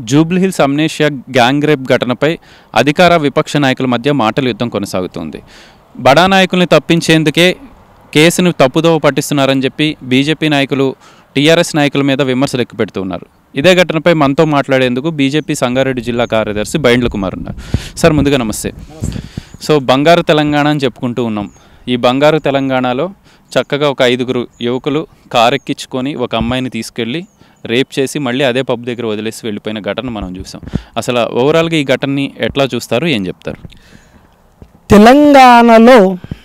Jubilee Hills amnesia gang rape ఘటనపై అధికార విపక్ష నాయకుల మధ్య మాటల యుద్ధం కొనసాగుతుంది బడా నాయకుల్ని తప్పించేందుకే కేసును తప్పుదోవ పట్టిస్తున్నారని చెప్పి బీజేపీ నాయకులు టీఆర్ఎస్ నాయకుల మీద విమర్శలు ఎక్కుపెడుతున్నారు ఇదే ఘటనపై మనతో మాట్లాడేందుకు బీజేపీ సంగారెడ్డి జిల్లా కార్యదర్శి బైండ్ల కుమార్ ఉన్నారు సార్ ముందుగా నమస్తే సో బంగారు తెలంగాణ అని చెప్పుకుంటూ ఉన్నాం ఈ బంగారు తెలంగాణలో చక్కగా ఒక ఐదుగురు యువకులు కారెక్కించుకొని ఒక అమ్మాయిని తీసుకెళ్ళి రేప్ చేసి మళ్ళీ అదే పబ్ దగ్గర వదిలేసి వెళ్ళిపోయిన ఘటన మనం చూసాం అసలు ఓవరాల్గా ఈ ఘటనని ఎట్లా చూస్తారు ఏం చెప్తారు తెలంగాణలో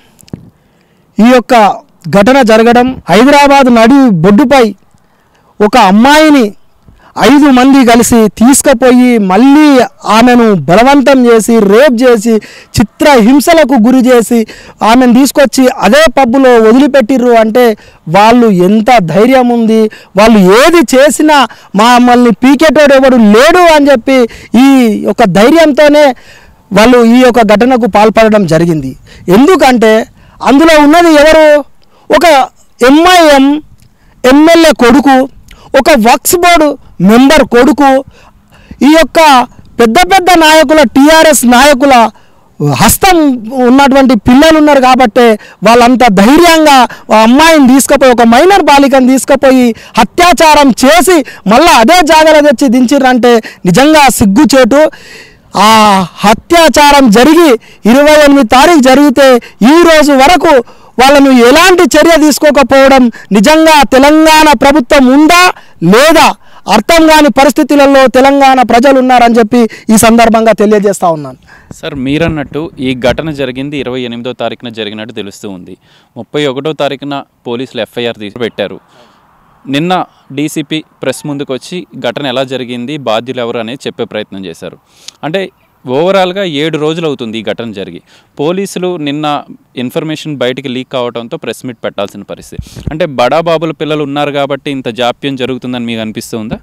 ఈ యొక్క ఘటన జరగడం హైదరాబాద్ నడి బొడ్డుపై ఒక అమ్మాయిని ఐదు మంది కలిసి తీసుకుపోయి మళ్ళీ ఆమెను బలవంతం చేసి రేప్ చేసి చిత్ర హింసలకు గురి చేసి ఆమెను తీసుకొచ్చి అదే పబ్బులో వదిలిపెట్టిర్రు అంటే వాళ్ళు ఎంత ధైర్యం ఉంది వాళ్ళు ఏది చేసినా మమ్మల్ని పీకేటోడు ఎవడు లేడు అని చెప్పి ఈ యొక్క ధైర్యంతోనే వాళ్ళు ఈ యొక్క ఘటనకు పాల్పడడం జరిగింది ఎందుకంటే అందులో ఉన్నది ఎవరు ఒక ఎంఐఎం ఎమ్మెల్యే కొడుకు ఒక వక్స్ బోర్డు మెంబర్ కొడుకు ఈ యొక్క పెద్ద పెద్ద నాయకుల టీఆర్ఎస్ నాయకుల హస్తం ఉన్నటువంటి పిల్లలు ఉన్నారు కాబట్టి వాళ్ళంత ధైర్యంగా ఆ అమ్మాయిని తీసుకుపోయి ఒక మైనర్ బాలికను తీసుకుపోయి అత్యాచారం చేసి మళ్ళీ అదే జాగ్రత్త తెచ్చి దించిర్రంటే నిజంగా సిగ్గుచేటు ఆ అత్యాచారం జరిగి ఇరవై ఎనిమిది తారీఖు జరిగితే ఈ రోజు వరకు వాళ్ళను ఎలాంటి చర్య తీసుకోకపోవడం నిజంగా తెలంగాణ ప్రభుత్వం ఉందా లేదా అర్థం కాని పరిస్థితులలో తెలంగాణ ప్రజలు ఉన్నారని చెప్పి ఈ సందర్భంగా తెలియజేస్తా ఉన్నాను సార్ మీరన్నట్టు ఈ ఘటన జరిగింది ఇరవై ఎనిమిదో తారీఖున జరిగినట్టు తెలుస్తూ ఉంది ముప్పై ఒకటో తారీఖున పోలీసులు ఎఫ్ఐఆర్ తీసి పెట్టారు నిన్న డీసీపీ ప్రెస్ ముందుకు వచ్చి ఘటన ఎలా జరిగింది బాధ్యులు ఎవరు అనేది చెప్పే ప్రయత్నం చేశారు అంటే ఓవరాల్గా ఏడు రోజులు అవుతుంది ఈ ఘటన జరిగి పోలీసులు నిన్న ఇన్ఫర్మేషన్ బయటికి లీక్ కావడంతో ప్రెస్ మీట్ పెట్టాల్సిన పరిస్థితి అంటే బడా బాబుల పిల్లలు ఉన్నారు కాబట్టి ఇంత జాప్యం జరుగుతుందని మీకు అనిపిస్తుందా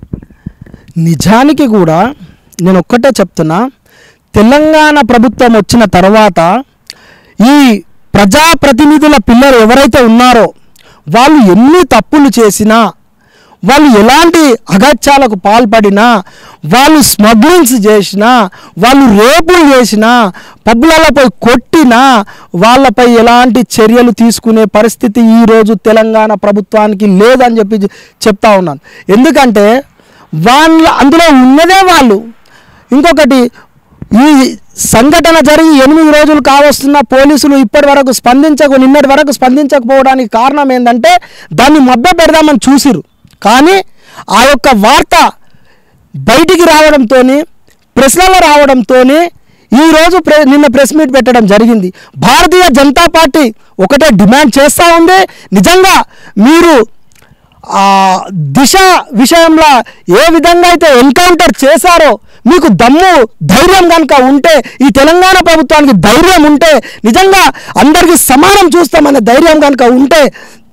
నిజానికి కూడా నేను ఒక్కటే చెప్తున్నా తెలంగాణ ప్రభుత్వం వచ్చిన తర్వాత ఈ ప్రజాప్రతినిధుల పిల్లలు ఎవరైతే ఉన్నారో వాళ్ళు ఎన్ని తప్పులు చేసినా వాళ్ళు ఎలాంటి అగత్యాలకు పాల్పడినా వాళ్ళు స్మగ్లింగ్స్ చేసినా వాళ్ళు రేపులు చేసినా పబ్బులపై కొట్టినా వాళ్ళపై ఎలాంటి చర్యలు తీసుకునే పరిస్థితి ఈరోజు తెలంగాణ ప్రభుత్వానికి లేదని చెప్పి చెప్తా ఉన్నాను ఎందుకంటే వాళ్ళ అందులో ఉన్నదే వాళ్ళు ఇంకొకటి ఈ సంఘటన జరిగి ఎనిమిది రోజులు కావస్తున్న పోలీసులు ఇప్పటి వరకు స్పందించకు నిన్నటి వరకు స్పందించకపోవడానికి కారణం ఏంటంటే దాన్ని మభ్య పెడదామని చూసిరు కానీ ఆ యొక్క వార్త బయటికి రావడంతో ప్రెస్లలో రావడంతో ఈరోజు ప్రె నిన్న ప్రెస్ మీట్ పెట్టడం జరిగింది భారతీయ జనతా పార్టీ ఒకటే డిమాండ్ చేస్తూ ఉంది నిజంగా మీరు ఆ దిశ విషయంలో ఏ విధంగా అయితే ఎన్కౌంటర్ చేశారో మీకు దమ్ము ధైర్యం కనుక ఉంటే ఈ తెలంగాణ ప్రభుత్వానికి ధైర్యం ఉంటే నిజంగా అందరికీ సమానం చూస్తామనే ధైర్యం కనుక ఉంటే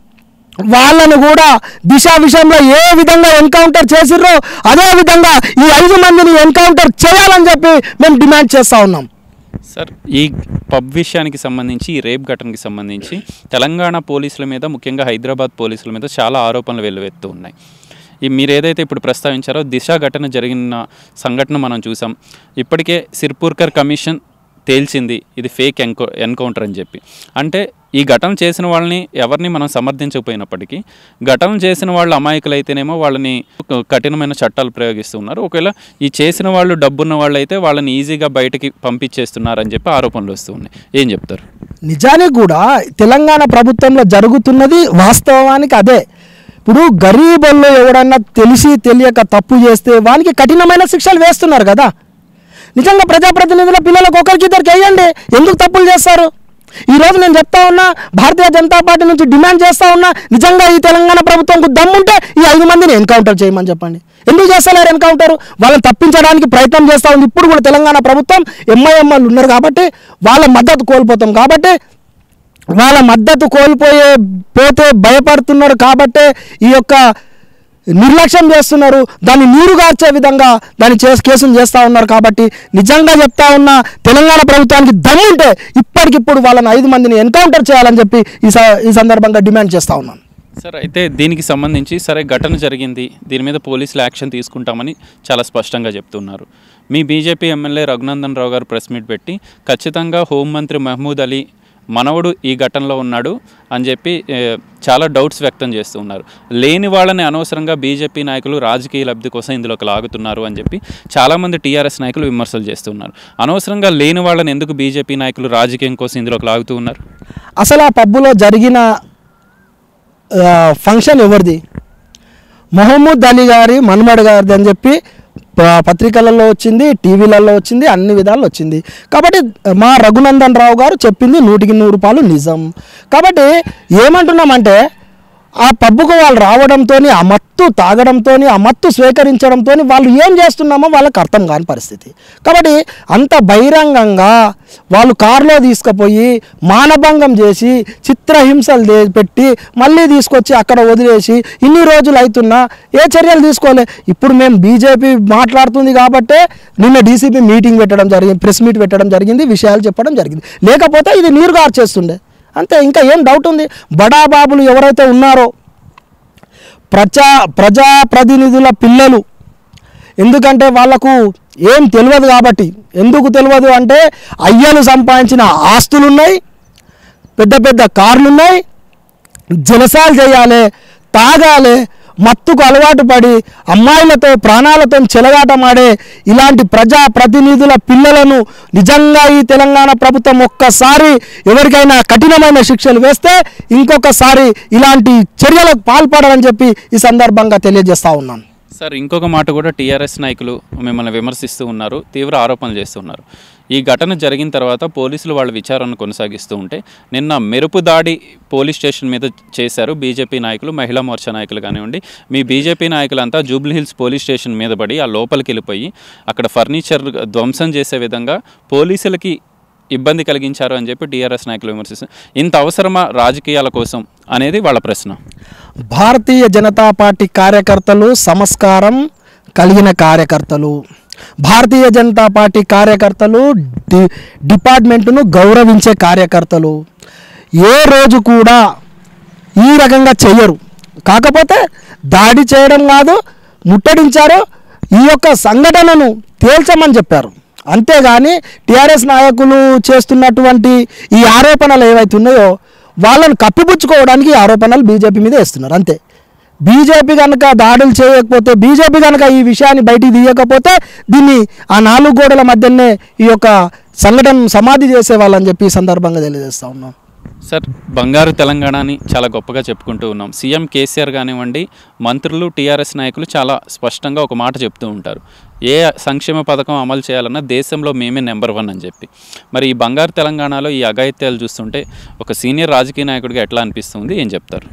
వాళ్ళను కూడా దిశ విషయంలో ఏ విధంగా ఎన్కౌంటర్ చేసిర్రో అదే విధంగా ఈ ఐదు మందిని ఎన్కౌంటర్ చేయాలని చెప్పి మేము డిమాండ్ చేస్తూ ఉన్నాం సార్ ఈ పబ్ విషయానికి సంబంధించి ఈ రేప్ ఘటనకి సంబంధించి తెలంగాణ పోలీసుల మీద ముఖ్యంగా హైదరాబాద్ పోలీసుల మీద చాలా ఆరోపణలు వెల్లువెత్తు ఉన్నాయి ఈ మీరు ఏదైతే ఇప్పుడు ప్రస్తావించారో దిశ ఘటన జరిగిన సంఘటన మనం చూసాం ఇప్పటికే సిర్పూర్కర్ కమిషన్ తేల్చింది ఇది ఫేక్ ఎన్కౌ ఎన్కౌంటర్ అని చెప్పి అంటే ఈ ఘటన చేసిన వాళ్ళని ఎవరిని మనం సమర్థించకపోయినప్పటికీ ఘటన చేసిన వాళ్ళు అమాయకులైతేనేమో వాళ్ళని కఠినమైన చట్టాలు ప్రయోగిస్తున్నారు ఒకవేళ ఈ చేసిన వాళ్ళు డబ్బున్న వాళ్ళు అయితే వాళ్ళని ఈజీగా బయటికి పంపించేస్తున్నారని చెప్పి ఆరోపణలు వస్తున్నాయి ఏం చెప్తారు నిజానికి కూడా తెలంగాణ ప్రభుత్వంలో జరుగుతున్నది వాస్తవానికి అదే ఇప్పుడు గరీబుల్లో ఎవడన్నా తెలిసి తెలియక తప్పు చేస్తే వానికి కఠినమైన శిక్షలు వేస్తున్నారు కదా నిజంగా ప్రజాప్రతినిధుల పిల్లలకు ఒకరికి ఇద్దరికి వేయండి ఎందుకు తప్పులు చేస్తారు ఈరోజు నేను చెప్తా ఉన్నా భారతీయ జనతా పార్టీ నుంచి డిమాండ్ చేస్తా ఉన్నా నిజంగా ఈ తెలంగాణ ప్రభుత్వంకు దమ్ముంటే ఈ ఐదు మందిని ఎన్కౌంటర్ చేయమని చెప్పండి ఎందుకు చేస్తలేరు ఎన్కౌంటర్ వాళ్ళని తప్పించడానికి ప్రయత్నం చేస్తూ ఉంది ఇప్పుడు కూడా తెలంగాణ ప్రభుత్వం ఎంఐఎంఎల్ ఉన్నారు కాబట్టి వాళ్ళ మద్దతు కోల్పోతాం కాబట్టి వాళ్ళ మద్దతు కోల్పోయే పోతే భయపడుతున్నారు కాబట్టే ఈ యొక్క నిర్లక్ష్యం చేస్తున్నారు దాన్ని నీరుగార్చే విధంగా దాన్ని చేసి కేసులు చేస్తూ ఉన్నారు కాబట్టి నిజంగా చెప్తా ఉన్న తెలంగాణ ప్రభుత్వానికి దమ్ముంటే ఇప్పటికిప్పుడు వాళ్ళని ఐదు మందిని ఎన్కౌంటర్ చేయాలని చెప్పి ఈ స- ఈ సందర్భంగా డిమాండ్ చేస్తూ ఉన్నాను సార్ అయితే దీనికి సంబంధించి సరే ఘటన జరిగింది దీని మీద పోలీసులు యాక్షన్ తీసుకుంటామని చాలా స్పష్టంగా చెప్తున్నారు మీ బీజేపీ ఎమ్మెల్యే రఘునందన్ రావు గారు ప్రెస్ మీట్ పెట్టి ఖచ్చితంగా హోంమంత్రి మహమూద్ అలీ మనవడు ఈ ఘటనలో ఉన్నాడు అని చెప్పి ఏ, చాలా డౌట్స్ వ్యక్తం చేస్తూ ఉన్నారు లేని వాళ్ళని అనవసరంగా బీజేపీ నాయకులు రాజకీయ లబ్ధి కోసం ఇందులోకి లాగుతున్నారు అని చెప్పి చాలామంది టీఆర్ఎస్ నాయకులు విమర్శలు చేస్తున్నారు అనవసరంగా లేని వాళ్ళని ఎందుకు బీజేపీ నాయకులు రాజకీయం కోసం ఇందులోకి లాగుతూ ఉన్నారు అసలు ఆ పబ్బులో జరిగిన ఆ, ఫంక్షన్ ఎవరిది మహమ్మద్ అలీ గారి మన్మడ్ గారిది అని చెప్పి ప- పత్రికలలో వచ్చింది టీవీలలో వచ్చింది అన్ని విధాలు వచ్చింది కాబట్టి మా రఘునందన్ రావు గారు చెప్పింది నూటికి నూరు రూపాయలు నిజం కాబట్టి ఏమంటున్నామంటే ఆ పబ్బుకు వాళ్ళు రావడంతో ఆ మత్తు తాగడంతో ఆ మత్తు స్వీకరించడంతో వాళ్ళు ఏం చేస్తున్నామో వాళ్ళకి అర్థం కాని పరిస్థితి కాబట్టి అంత బహిరంగంగా వాళ్ళు కారులో తీసుకుపోయి మానభంగం చేసి చిత్రహింసలు దే- పెట్టి మళ్ళీ తీసుకొచ్చి అక్కడ వదిలేసి ఇన్ని రోజులు అవుతున్నా ఏ చర్యలు తీసుకోలే ఇప్పుడు మేము బీజేపీ మాట్లాడుతుంది కాబట్టే నిన్న డీసీపీ మీటింగ్ పెట్టడం జరిగింది ప్రెస్ మీట్ పెట్టడం జరిగింది విషయాలు చెప్పడం జరిగింది లేకపోతే ఇది నీరు చేస్తుండే అంతే ఇంకా ఏం డౌట్ ఉంది బడాబాబులు ఎవరైతే ఉన్నారో ప్రజా ప్రజాప్రతినిధుల పిల్లలు ఎందుకంటే వాళ్ళకు ఏం తెలియదు కాబట్టి ఎందుకు తెలియదు అంటే అయ్యలు సంపాదించిన ఆస్తులు ఉన్నాయి పెద్ద పెద్ద కార్లు ఉన్నాయి జలసాలు చేయాలి తాగాలి మత్తుకు అలవాటు పడి అమ్మాయిలతో ప్రాణాలతో చెలగాటమాడే ఇలాంటి ప్రజా ప్రతినిధుల పిల్లలను నిజంగా ఈ తెలంగాణ ప్రభుత్వం ఒక్కసారి ఎవరికైనా కఠినమైన శిక్షలు వేస్తే ఇంకొకసారి ఇలాంటి చర్యలకు పాల్పడాలని చెప్పి ఈ సందర్భంగా తెలియజేస్తా ఉన్నాను సార్ ఇంకొక మాట కూడా టీఆర్ఎస్ నాయకులు మిమ్మల్ని విమర్శిస్తూ ఉన్నారు తీవ్ర ఆరోపణలు చేస్తున్నారు ఈ ఘటన జరిగిన తర్వాత పోలీసులు వాళ్ళ విచారణను కొనసాగిస్తూ ఉంటే నిన్న మెరుపు దాడి పోలీస్ స్టేషన్ మీద చేశారు బీజేపీ నాయకులు మహిళా మోర్చా నాయకులు కానివ్వండి మీ బీజేపీ నాయకులంతా జూబ్లీ హిల్స్ పోలీస్ స్టేషన్ మీద పడి ఆ లోపలికి వెళ్ళిపోయి అక్కడ ఫర్నిచర్ ధ్వంసం చేసే విధంగా పోలీసులకి ఇబ్బంది కలిగించారు అని చెప్పి టీఆర్ఎస్ నాయకులు విమర్శిస్తారు ఇంత అవసరమా రాజకీయాల కోసం అనేది వాళ్ళ ప్రశ్న భారతీయ జనతా పార్టీ కార్యకర్తలు సంస్కారం కలిగిన కార్యకర్తలు భారతీయ జనతా పార్టీ కార్యకర్తలు డి డిపార్ట్మెంట్ను గౌరవించే కార్యకర్తలు ఏ రోజు కూడా ఈ రకంగా చెయ్యరు కాకపోతే దాడి చేయడం కాదు ముట్టడించారు ఈ యొక్క సంఘటనను తేల్చమని చెప్పారు అంతేగాని టీఆర్ఎస్ నాయకులు చేస్తున్నటువంటి ఈ ఆరోపణలు ఏవైతున్నాయో వాళ్ళని కప్పిపుచ్చుకోవడానికి ఈ ఆరోపణలు బీజేపీ మీద వేస్తున్నారు అంతే బీజేపీ కనుక దాడులు చేయకపోతే బీజేపీ కనుక ఈ విషయాన్ని బయటికి తీయకపోతే దీన్ని ఆ నాలుగు గోడల మధ్యనే ఈ యొక్క సంఘటన సమాధి చేసేవాళ్ళని చెప్పి ఈ సందర్భంగా తెలియజేస్తా ఉన్నాం సార్ బంగారు తెలంగాణని చాలా గొప్పగా చెప్పుకుంటూ ఉన్నాం సీఎం కేసీఆర్ కానివ్వండి మంత్రులు టీఆర్ఎస్ నాయకులు చాలా స్పష్టంగా ఒక మాట చెప్తూ ఉంటారు ఏ సంక్షేమ పథకం అమలు చేయాలన్నా దేశంలో మేమే నెంబర్ వన్ అని చెప్పి మరి ఈ బంగారు తెలంగాణలో ఈ అఘాయిత్యాలు చూస్తుంటే ఒక సీనియర్ రాజకీయ నాయకుడిగా ఎట్లా అనిపిస్తుంది ఏం చెప్తారు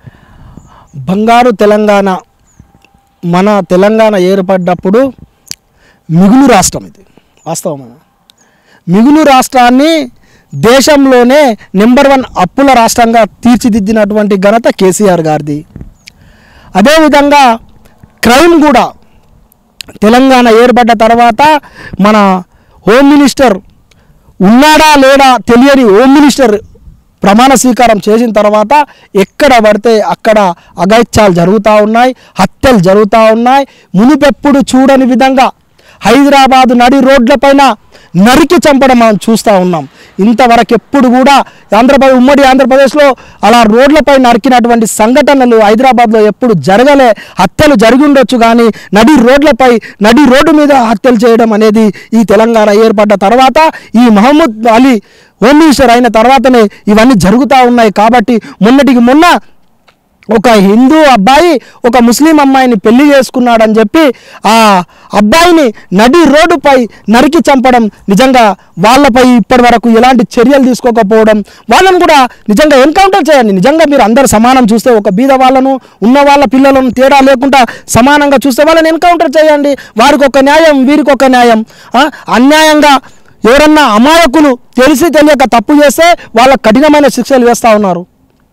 బంగారు తెలంగాణ మన తెలంగాణ ఏర్పడ్డప్పుడు మిగులు రాష్ట్రం ఇది వాస్తవమా మిగులు రాష్ట్రాన్ని దేశంలోనే నెంబర్ వన్ అప్పుల రాష్ట్రంగా తీర్చిదిద్దినటువంటి ఘనత కేసీఆర్ గారిది అదేవిధంగా క్రైమ్ కూడా తెలంగాణ ఏర్పడ్డ తర్వాత మన హోమ్ మినిస్టర్ ఉన్నాడా లేడా తెలియని హోమ్ మినిస్టర్ ప్రమాణ స్వీకారం చేసిన తర్వాత ఎక్కడ పడితే అక్కడ అగైత్యాలు జరుగుతూ ఉన్నాయి హత్యలు జరుగుతూ ఉన్నాయి మునిపెప్పుడు చూడని విధంగా హైదరాబాదు నడి రోడ్లపైన నరికి చంపడం మనం చూస్తూ ఉన్నాం ఇంతవరకు ఎప్పుడు కూడా ఆంధ్రప్రదేశ్ ఉమ్మడి ఆంధ్రప్రదేశ్లో అలా రోడ్లపై నరికినటువంటి సంఘటనలు హైదరాబాద్లో ఎప్పుడు జరగలే హత్యలు జరిగి ఉండొచ్చు కానీ నడి రోడ్లపై నడి రోడ్డు మీద హత్యలు చేయడం అనేది ఈ తెలంగాణ ఏర్పడ్డ తర్వాత ఈ మహమ్మద్ అలీ హోమ్ మినిస్టర్ అయిన తర్వాతనే ఇవన్నీ జరుగుతూ ఉన్నాయి కాబట్టి మొన్నటికి మొన్న ఒక హిందూ అబ్బాయి ఒక ముస్లిం అమ్మాయిని పెళ్లి చేసుకున్నాడని చెప్పి ఆ అబ్బాయిని నడి రోడ్డుపై నరికి చంపడం నిజంగా వాళ్ళపై ఇప్పటి వరకు ఎలాంటి చర్యలు తీసుకోకపోవడం వాళ్ళని కూడా నిజంగా ఎన్కౌంటర్ చేయండి నిజంగా మీరు అందరు సమానం చూస్తే ఒక బీద వాళ్ళను ఉన్న వాళ్ళ పిల్లలను తేడా లేకుండా సమానంగా చూస్తే వాళ్ళని ఎన్కౌంటర్ చేయండి వారికి ఒక న్యాయం వీరికి ఒక న్యాయం ఆ, అన్యాయంగా ఎవరన్నా అమాయకులు తెలిసి తెలియక తప్పు చేస్తే వాళ్ళకు కఠినమైన శిక్షలు వేస్తూ ఉన్నారు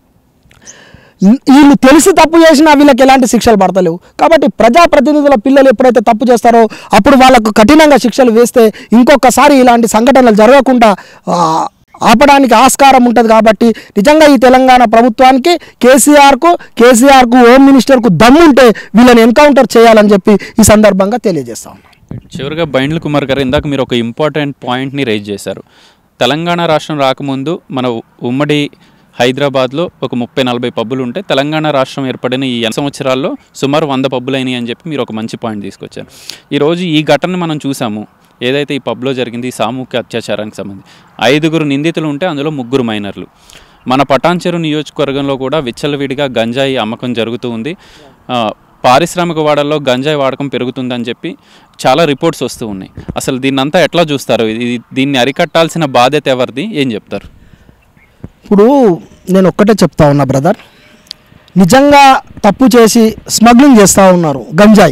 వీళ్ళు తెలిసి తప్పు చేసినా వీళ్ళకి ఎలాంటి శిక్షలు పడతలేవు కాబట్టి ప్రజాప్రతినిధుల పిల్లలు ఎప్పుడైతే తప్పు చేస్తారో అప్పుడు వాళ్ళకు కఠినంగా శిక్షలు వేస్తే ఇంకొకసారి ఇలాంటి సంఘటనలు జరగకుండా ఆ, ఆపడానికి ఆస్కారం ఉంటుంది కాబట్టి నిజంగా ఈ తెలంగాణ ప్రభుత్వానికి కేసీఆర్కు కేసీఆర్కు హోమ్ మినిస్టర్కు దమ్ముంటే వీళ్ళని ఎన్కౌంటర్ చేయాలని చెప్పి ఈ సందర్భంగా తెలియజేస్తా ఉన్నాం చివరిగా బైండ్ల కుమార్ గారు ఇందాక మీరు ఒక ఇంపార్టెంట్ పాయింట్ని రైజ్ చేశారు తెలంగాణ రాష్ట్రం రాకముందు మన ఉమ్మడి హైదరాబాద్లో ఒక ముప్పై నలభై పబ్బులు ఉంటే తెలంగాణ రాష్ట్రం ఏర్పడిన ఈ ఎన్ని సంవత్సరాల్లో సుమారు వంద పబ్బులు అయినాయి అని చెప్పి మీరు ఒక మంచి పాయింట్ తీసుకొచ్చారు ఈరోజు ఈ ఘటనను మనం చూసాము ఏదైతే ఈ పబ్లో జరిగింది ఈ సామూహిక అత్యాచారానికి సంబంధించి ఐదుగురు నిందితులు ఉంటే అందులో ముగ్గురు మైనర్లు మన పటాన్చెరు నియోజకవర్గంలో కూడా విచ్చలవిడిగా గంజాయి అమ్మకం జరుగుతూ ఉంది ఆ, పారిశ్రామిక వాడల్లో గంజాయి వాడకం పెరుగుతుందని చెప్పి చాలా రిపోర్ట్స్ వస్తూ ఉన్నాయి అసలు దీన్నంతా ఎట్లా చూస్తారు ఇది దీన్ని అరికట్టాల్సిన బాధ్యత ఎవరిది ఏం చెప్తారు ఇప్పుడు నేను ఒక్కటే చెప్తా ఉన్నా బ్రదర్ నిజంగా తప్పు చేసి స్మగ్లింగ్ చేస్తూ ఉన్నారు గంజాయి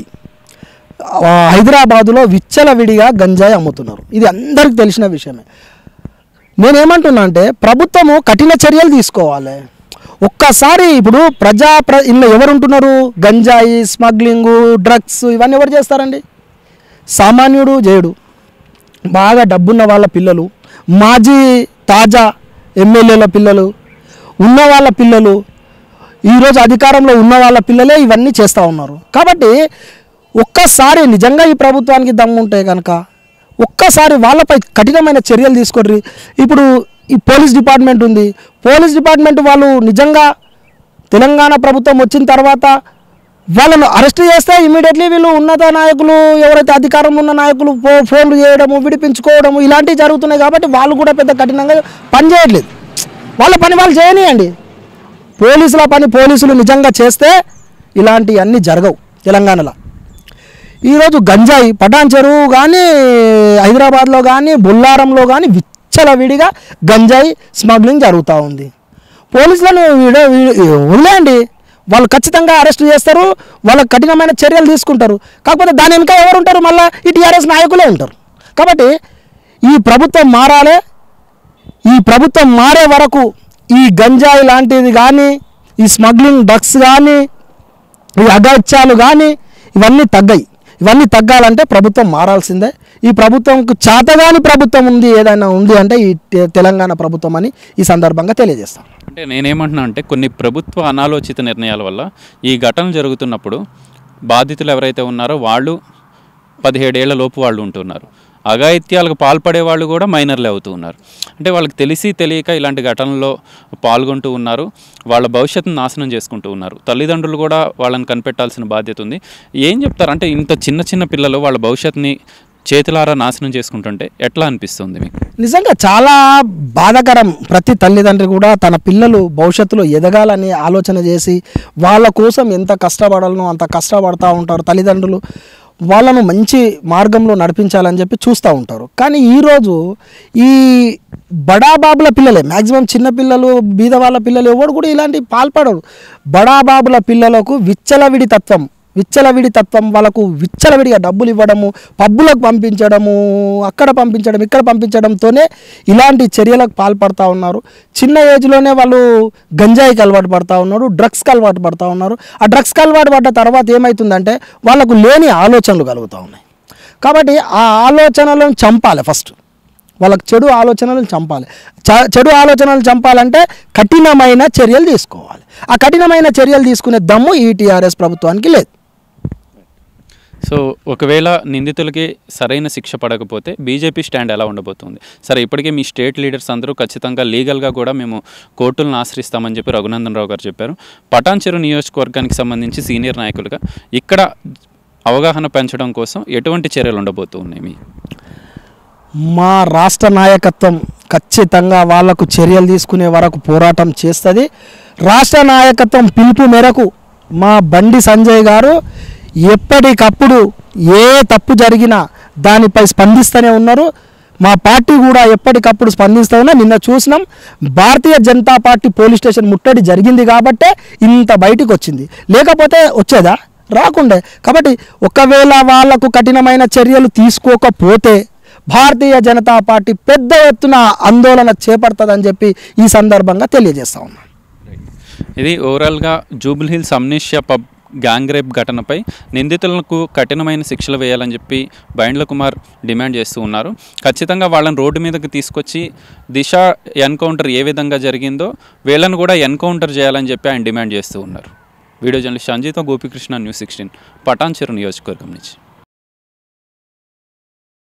ఆ, హైదరాబాదులో విచ్చలవిడిగా గంజాయి అమ్ముతున్నారు ఇది అందరికీ తెలిసిన విషయమే నేనేమంటున్నా అంటే ప్రభుత్వము కఠిన చర్యలు తీసుకోవాలి ఒక్కసారి ఇప్పుడు ప్రజా ప్ర ఇందులో ఎవరు ఉంటున్నారు గంజాయి స్మగ్లింగు డ్రగ్స్ ఇవన్నీ ఎవరు చేస్తారండి సామాన్యుడు చేయడు బాగా డబ్బున్న వాళ్ళ పిల్లలు మాజీ తాజా ఎమ్మెల్యేల పిల్లలు ఉన్న వాళ్ళ పిల్లలు ఈరోజు అధికారంలో ఉన్న వాళ్ళ పిల్లలే ఇవన్నీ చేస్తూ ఉన్నారు కాబట్టి ఒక్కసారి నిజంగా ఈ ప్రభుత్వానికి దమ్ముంటే కనుక ఒక్కసారి వాళ్ళపై కఠినమైన చర్యలు తీసుకోర్రి ఇప్పుడు ఈ పోలీస్ డిపార్ట్మెంట్ ఉంది పోలీస్ డిపార్ట్మెంట్ వాళ్ళు నిజంగా తెలంగాణ ప్రభుత్వం వచ్చిన తర్వాత వాళ్ళను అరెస్ట్ చేస్తే ఇమీడియట్లీ వీళ్ళు ఉన్నత నాయకులు ఎవరైతే అధికారంలో ఉన్న నాయకులు ఫో ఫోన్లు చేయడము విడిపించుకోవడము ఇలాంటివి జరుగుతున్నాయి కాబట్టి వాళ్ళు కూడా పెద్ద కఠినంగా పని చేయట్లేదు వాళ్ళ పని వాళ్ళు చేయనియండి పోలీసుల పని పోలీసులు నిజంగా చేస్తే ఇలాంటివన్నీ జరగవు తెలంగాణలో ఈరోజు గంజాయి పటాన్ చెరువు కానీ హైదరాబాద్లో కానీ బొల్లారంలో కానీ విచ్చలవిడిగా గంజాయి స్మగ్లింగ్ జరుగుతూ ఉంది పోలీసులను వీడ వీ- వదిలేయండి వాళ్ళు ఖచ్చితంగా అరెస్ట్ చేస్తారు వాళ్ళకి కఠినమైన చర్యలు తీసుకుంటారు కాకపోతే దాని వెనుక ఎవరు ఉంటారు మళ్ళీ ఈ టీఆర్ఎస్ నాయకులే ఉంటారు కాబట్టి ఈ ప్రభుత్వం మారాలి ఈ ప్రభుత్వం మారే వరకు ఈ గంజాయి లాంటిది కానీ ఈ స్మగ్లింగ్ డ్రగ్స్ కానీ ఈ అగత్యాలు కానీ ఇవన్నీ తగ్గాయి ఇవన్నీ తగ్గాలంటే ప్రభుత్వం మారాల్సిందే ఈ ప్రభుత్వంకు చేతగాని ప్రభుత్వం ఉంది ఏదైనా ఉంది అంటే ఈ తె- తెలంగాణ ప్రభుత్వం అని ఈ సందర్భంగా తెలియజేస్తాం అంటే నేనేమంటున్నా అంటే కొన్ని ప్రభుత్వ అనాలోచిత నిర్ణయాల వల్ల ఈ ఘటనలు జరుగుతున్నప్పుడు బాధితులు ఎవరైతే ఉన్నారో వాళ్ళు పదిహేడేళ్ల లోపు వాళ్ళు ఉంటున్నారు అఘాయిత్యాలకు పాల్పడే వాళ్ళు కూడా మైనర్లే అవుతూ ఉన్నారు అంటే వాళ్ళకి తెలిసి తెలియక ఇలాంటి ఘటనల్లో పాల్గొంటూ ఉన్నారు వాళ్ళ భవిష్యత్తును నాశనం చేసుకుంటూ ఉన్నారు తల్లిదండ్రులు కూడా వాళ్ళని కనిపెట్టాల్సిన బాధ్యత ఉంది ఏం చెప్తారు అంటే ఇంత చిన్న చిన్న పిల్లలు వాళ్ళ భవిష్యత్తుని చేతులారా నాశనం చేసుకుంటుంటే ఎట్లా అనిపిస్తుంది మీకు నిజంగా చాలా బాధాకరం ప్రతి తల్లిదండ్రి కూడా తన పిల్లలు భవిష్యత్తులో ఎదగాలని ఆలోచన చేసి వాళ్ళ కోసం ఎంత కష్టపడాలనో అంత కష్టపడతా ఉంటారు తల్లిదండ్రులు వాళ్ళను మంచి మార్గంలో నడిపించాలని చెప్పి చూస్తూ ఉంటారు కానీ ఈరోజు ఈ బడాబాబుల పిల్లలే మ్యాక్సిమం చిన్న పిల్లలు బీద వాళ్ళ పిల్లలు ఎవరు కూడా ఇలాంటి పాల్పడరు బడాబాబుల పిల్లలకు విచ్చలవిడి తత్వం విచ్చలవిడి తత్వం వాళ్ళకు విచ్చలవిడిగా డబ్బులు ఇవ్వడము పబ్బులకు పంపించడము అక్కడ పంపించడం ఇక్కడ పంపించడంతోనే ఇలాంటి చర్యలకు పాల్పడతా ఉన్నారు చిన్న ఏజ్లోనే వాళ్ళు గంజాయికి అలవాటు పడతా ఉన్నారు డ్రగ్స్కి అలవాటు పడతా ఉన్నారు ఆ డ్రగ్స్కి అలవాటు పడ్డ తర్వాత ఏమవుతుందంటే వాళ్ళకు లేని ఆలోచనలు కలుగుతూ ఉన్నాయి కాబట్టి ఆ ఆలోచనలను చంపాలి ఫస్ట్ వాళ్ళకి చెడు ఆలోచనలను చంపాలి చ- చెడు ఆలోచనలు చంపాలంటే కఠినమైన చర్యలు తీసుకోవాలి ఆ కఠినమైన చర్యలు తీసుకునే దమ్ము ఈ టీఆర్ఎస్ ప్రభుత్వానికి లేదు సో ఒకవేళ నిందితులకి సరైన శిక్ష పడకపోతే బీజేపీ స్టాండ్ ఎలా ఉండబోతుంది సరే ఇప్పటికే మీ స్టేట్ లీడర్స్ అందరూ ఖచ్చితంగా లీగల్గా కూడా మేము కోర్టులను ఆశ్రయిస్తామని చెప్పి రఘునందన్ రావు గారు చెప్పారు పటాన్చెరు నియోజకవర్గానికి సంబంధించి సీనియర్ నాయకులుగా ఇక్కడ అవగాహన పెంచడం కోసం ఎటువంటి చర్యలు ఉండబోతూ ఉన్నాయి మీ మా రాష్ట్ర నాయకత్వం ఖచ్చితంగా వాళ్లకు చర్యలు తీసుకునే వరకు పోరాటం చేస్తుంది రాష్ట్ర నాయకత్వం పిలుపు మేరకు మా బండి సంజయ్ గారు ఎప్పటికప్పుడు ఏ తప్పు జరిగినా దానిపై స్పందిస్తూనే ఉన్నారు మా పార్టీ కూడా ఎప్పటికప్పుడు స్పందిస్తూ ఉన్నా నిన్న చూసినాం Bharatiya Janata party police station ముట్టడి జరిగింది కాబట్టే ఇంత బయటికి వచ్చింది లేకపోతే వచ్చేదా రాకుండే కాబట్టి ఒకవేళ వాళ్లకు కఠినమైన చర్యలు తీసుకోకపోతే భారతీయ జనతా పార్టీ పెద్ద ఎత్తున ఆందోళన చేపడుతుందని చెప్పి ఈ సందర్భంగా తెలియజేస్తా ఉన్నాను ఇది ఓవరాల్గా Jubilee Hills Amnesia pub gang rape ఘటనపై నిందితులకు కఠినమైన శిక్షలు వేయాలని చెప్పి బైండ్ల కుమార్ డిమాండ్ చేస్తూ ఉన్నారు ఖచ్చితంగా వాళ్ళని రోడ్డు మీదకి తీసుకొచ్చి దిశ ఎన్కౌంటర్ ఏ విధంగా జరిగిందో వీళ్ళని కూడా ఎన్కౌంటర్ చేయాలని చెప్పి ఆయన డిమాండ్ చేస్తూ ఉన్నారు video journalist Sanjeeta Gopikrishna news sixteen Patancheru నియోజకవర్గం నుంచి